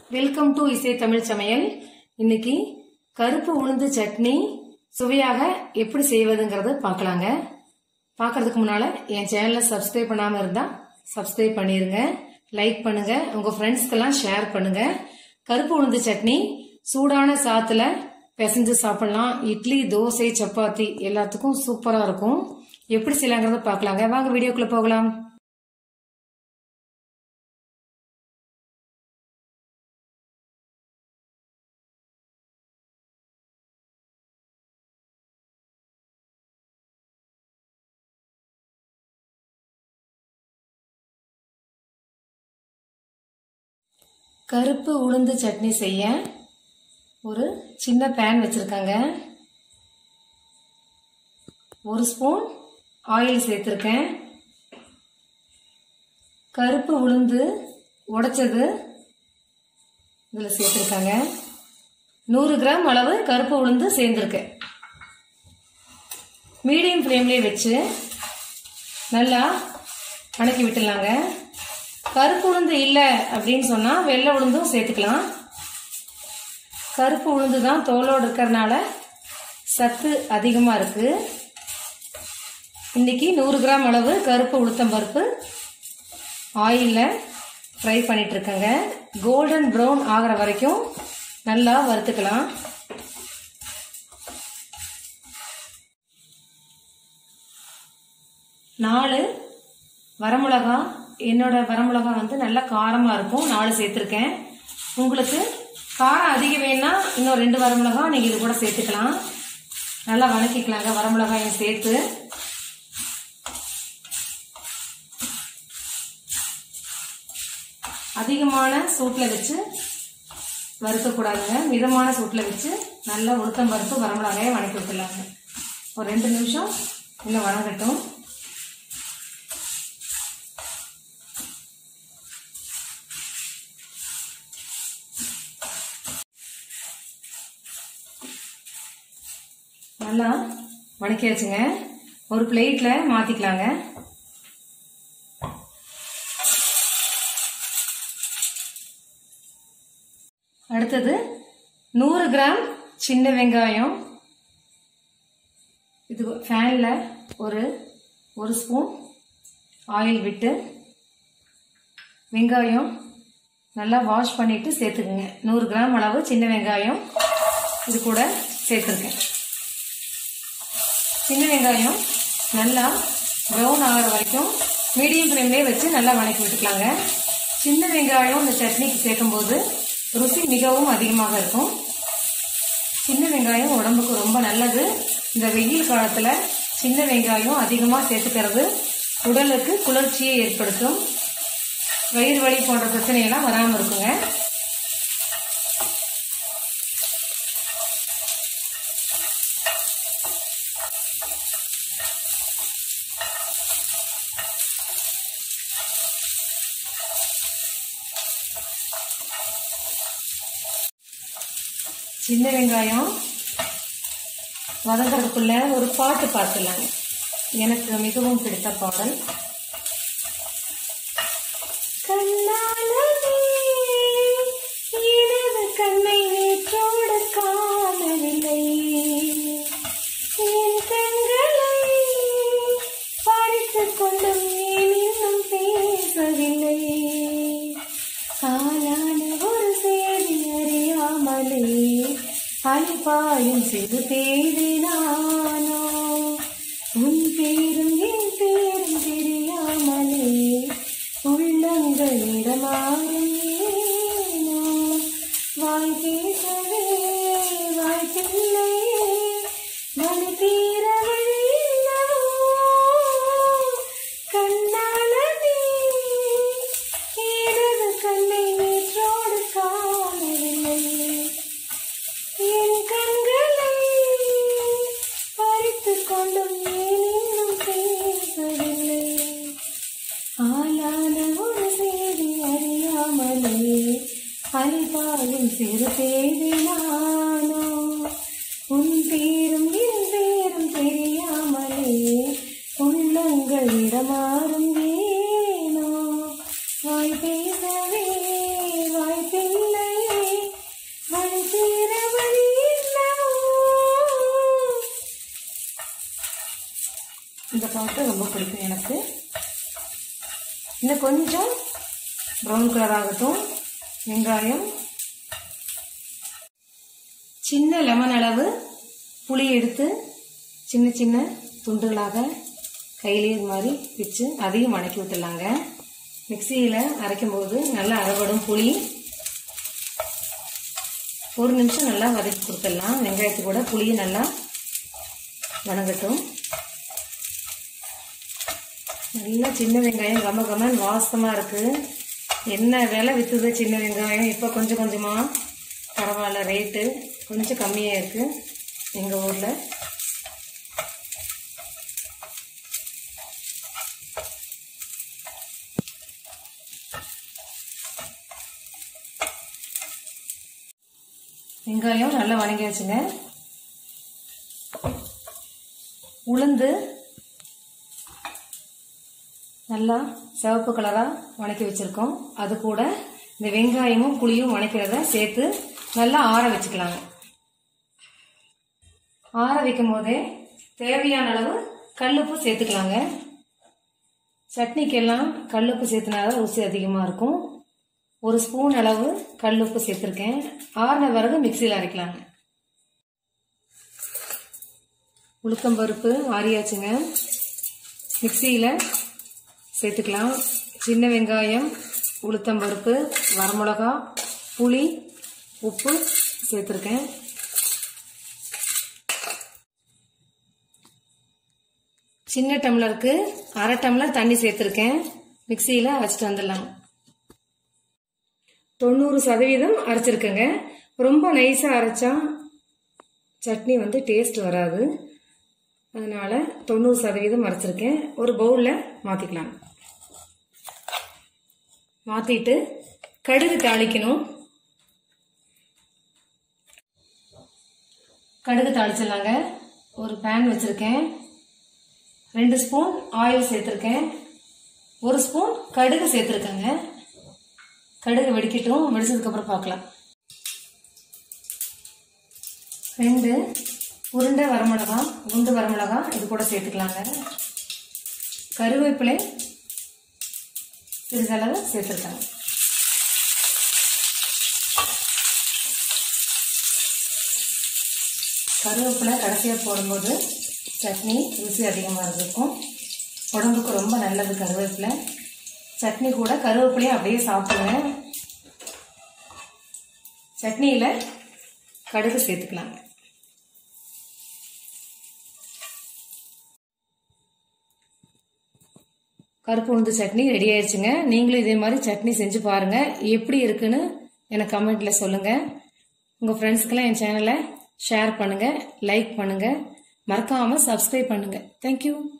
welcome to இசை தமிழ் சமையல் இன்னைக்கு கருப்பு உளுந்து சட்னி சுவையாக எப்படி செய்வதுங்கிறத பார்க்கலாங்க பார்க்கறதுக்கு முன்னால என் சேனலை சப்ஸ்கிரைப் பண்ணாம இருந்தா சப்ஸ்கிரைப் பண்ணிருங்க லைக் பண்ணுங்க உங்க ஃப்ரெண்ட்ஸ்க்கெல்லாம் ஷேர் பண்ணுங்க கருப்பு உளுந்து சட்னி சூடான சாத்துல பிசைஞ்சு சாப்பிடலாம் இட்லி தோசை சப்பாத்தி எல்லாத்துக்கும் சூப்பரா இருக்கும் எப்படி செய்யலாங்கிறத பார்க்கலாங்க வாங்க வீடியோக்குள்ள போகலாம் கருப்பு உளுந்து சட்னி செய்ய ஒரு சின்ன பேன் வச்சுருக்கேங்க ஒரு ஸ்பூன் ஆயில் சேர்த்துருக்கேன் கருப்பு உளுந்து உடைச்சது இதில் சேர்த்துருக்காங்க நூறு கிராம் அளவு கருப்பு உளுந்து சேர்ந்துருக்கேன் மீடியம் ஃப்ளேம்லேயே வச்சு நல்லா வணக்கி விட்டுலாங்க கருப்பு உளுந்து இல்லை அப்படின்னு சொன்னால் வெள்ளை உளுந்தும் சேர்த்துக்கலாம் கருப்பு உளுந்து தான் தோலோடு இருக்கிறனால சத்து அதிகமாக இருக்குது இன்னைக்கு நூறு கிராம் அளவு கருப்பு உளுத்தம்பருப்பு ஆயிலில் ஃப்ரை பண்ணிகிட்ருக்கேங்க கோல்டன் ப்ரௌன் ஆகிற வரைக்கும் நல்லா வறுத்துக்கலாம் நாலு வரமிளகா என்னோட வரமிளகா வந்து நல்லா காரமாக இருக்கும் நாலு சேர்த்துருக்கேன் உங்களுக்கு காரம் அதிகம் வேணா இன்னும் ரெண்டு வரமிளகா நீங்கள் இது கூட சேர்த்துக்கலாம் நல்லா வணக்கிக்கலாங்க வரமிளகாயும் சேர்த்து அதிகமான சூட்டில் வச்சு வறுக்கக்கூடாதுங்க மிதமான சூட்டில் வச்சு நல்லா உளுத்தம் பருப்பு வரமிளகாயை வணக்கி விட்டுலாங்க ஒரு ரெண்டு நிமிஷம் இன்னும் வணங்கட்டும் நல்லா வணக்கியாச்சுங்க ஒரு பிளேட்டில் மாற்றிக்கலாங்க அடுத்தது நூறு கிராம் சின்ன வெங்காயம் இது ஃபேனில் ஒரு ஒரு ஸ்பூன் ஆயில் விட்டு வெங்காயம் நல்லா வாஷ் பண்ணிவிட்டு சேர்த்துக்குங்க நூறு கிராம் அளவு சின்ன வெங்காயம் இது கூட சேர்த்துருக்கேன் சின்ன வெங்காயம் நல்லா ப்ரௌன் ஆகிற வரைக்கும் மீடியம் ஃப்ளேம்லேயே வச்சு நல்லா வணக்கி விட்டுக்கலாங்க சின்ன வெங்காயம் இந்த சட்னிக்கு சேர்க்கும்போது ருசி மிகவும் அதிகமாக இருக்கும் சின்ன வெங்காயம் உடம்புக்கு ரொம்ப நல்லது இந்த வெயில் காலத்தில் சின்ன வெங்காயம் அதிகமாக சேர்த்துக்கிறது உடலுக்கு குளிர்ச்சியை ஏற்படுத்தும் வயிறு வலி போன்ற பிரச்சனையெல்லாம் வராமல் இருக்குங்க சின்ன வெங்காயம் வதங்கிறதுக்குள்ள ஒரு பாட்டு பார்த்துலாங்க எனக்கு மிகவும் பிடித்த பாடல் எனது கண்ணை நேற்றோடு காணவில்லை என் கண்களை பறித்துக் கொண்டும் ஏன் இன்னும் பேசவில்லை காலான ஒரு செய்தி அறியாமலே அலைபாயும் சிறு தேடினானோ உன் பேரும் என் பேரும் தெரியாமலே உள்ளங்களிடமாறும் ஏனோ வாய் பேசவே வாய்ப்பில்லையே வலி தீரவில்லவோ கண்ணாளனே எனது கண்ணை நேற்றோடு காணவில்லை என் கண்களை பறித்துக் கொண்டும் ஏன் இன்னும் பேசவில்லை ஆளான ஒரு செய்தி அறியாமலே அலைபாயும் சிறு தேடினானோ உன் பேரும் என் பேரும் தெரியாமலே உள்ளங்களிடமாறும் ஏனோ வாய் பேசவே வாய்ப்பில்லையே சாப்பிட்டு ரொம்ப பிடிக்கும் எனக்கு இன்னும் கொஞ்சம் ப்ரௌன் கலர் ஆகட்டும் வெங்காயம் சின்ன லெமன் அளவு புளி எடுத்து சின்ன சின்ன துண்டுகளாக கையிலே இது மாதிரி பிச்சு அதையும் வணக்கி விட்டுலாங்க மிக்சியில் அரைக்கும் போது நல்லா அரைபடும் புளி ஒரு நிமிஷம் நல்லா வதக்கி கொடுத்துடலாம் வெங்காயத்து கூட புளியை நல்லா வணங்கட்டும் நல்லா சின்ன வெங்காயம் கம கமன் வாசமாக இருக்குது என்ன விலை விற்றுது சின்ன வெங்காயம் இப்போ கொஞ்சம் கொஞ்சமாக பரவாயில்ல ரேட்டு கொஞ்சம் கம்மியாக இருக்குது எங்கள் ஊரில் வெங்காயம் நல்லா வணங்கியாச்சுங்க உளுந்து நல்லா சிவப்பு கலராக வணக்கி வச்சுருக்கோம் அது கூட இந்த வெங்காயமும் புளியும் வணக்கிறத சேர்த்து நல்லா ஆற வச்சுக்கலாங்க ஆற வைக்கும் போதே தேவையான அளவு கல்லுப்பு சேர்த்துக்கலாங்க சட்னிக்கெல்லாம் கல்லுப்பு சேர்த்துனாதான் ருசி அதிகமாக இருக்கும் ஒரு ஸ்பூன் அளவு கல்லுப்பு சேர்த்துருக்கேன் ஆறின பிறகு மிக்சியில் அரைக்கலாங்க உளுத்தம்பருப்பு ஆறியாச்சுங்க மிக்சியில் சேர்த்துக்கலாம் சின்ன வெங்காயம் உளுத்தம்பருப்பு வரமிளகா புளி உப்பு சேர்த்துருக்கேன் சின்ன டம்ளருக்கு அரை டம்ளர் தண்ணி சேர்த்துருக்கேன் மிக்சியில் அரைச்சிட்டு வந்துடலாம் தொண்ணூறு சதவீதம் அரைச்சிருக்கேங்க ரொம்ப நைஸாக அரைச்சா சட்னி வந்து டேஸ்ட் வராது அதனால் தொண்ணூறு சதவீதம் அரைச்சிருக்கேன் ஒரு பவுலில் மாற்றிக்கலாம் மாற்றிட்டு கடுகு தாளிக்கணும் கடுகு தாளிச்சிடலாங்க ஒரு பேன் வச்சுருக்கேன் ரெண்டு ஸ்பூன் ஆயில் சேர்த்துருக்கேன் ஒரு ஸ்பூன் கடுகு சேர்த்துருக்கேங்க கடுகு வெடிக்கட்டும் வெடிச்சதுக்கப்புறம் பார்க்கலாம் ரெண்டு உருண்டை வரமிளகா குண்டு வரமிளகா இது கூட சேர்த்துக்கலாங்க கருவேப்பிலை சிறிதளவு சேர்த்துருக்காங்க கருவேப்பிலை கடைசியாக போடும்போது சட்னி ருசி அதிகமாக இருக்கும் உடம்புக்கு ரொம்ப நல்லது கருவேப்பிலை சட்னி கூட கருவேப்பிலையும் அப்படியே சாப்பிடுங்க சட்னியில் கடுகு சேர்த்துக்கலாங்க கருப்பு உளுந்து சட்னி ரெடி ஆயிடுச்சுங்க நீங்களும் இதே மாதிரி சட்னி செஞ்சு பாருங்க எப்படி இருக்குன்னு எனக்கு கமெண்ட்ல சொல்லுங்க உங்க ஃப்ரெண்ட்ஸ்க்கெல்லாம் என் சேனலை ஷேர் பண்ணுங்க லைக் பண்ணுங்க மறக்காம சப்ஸ்கிரைப் பண்ணுங்க தேங்க்யூ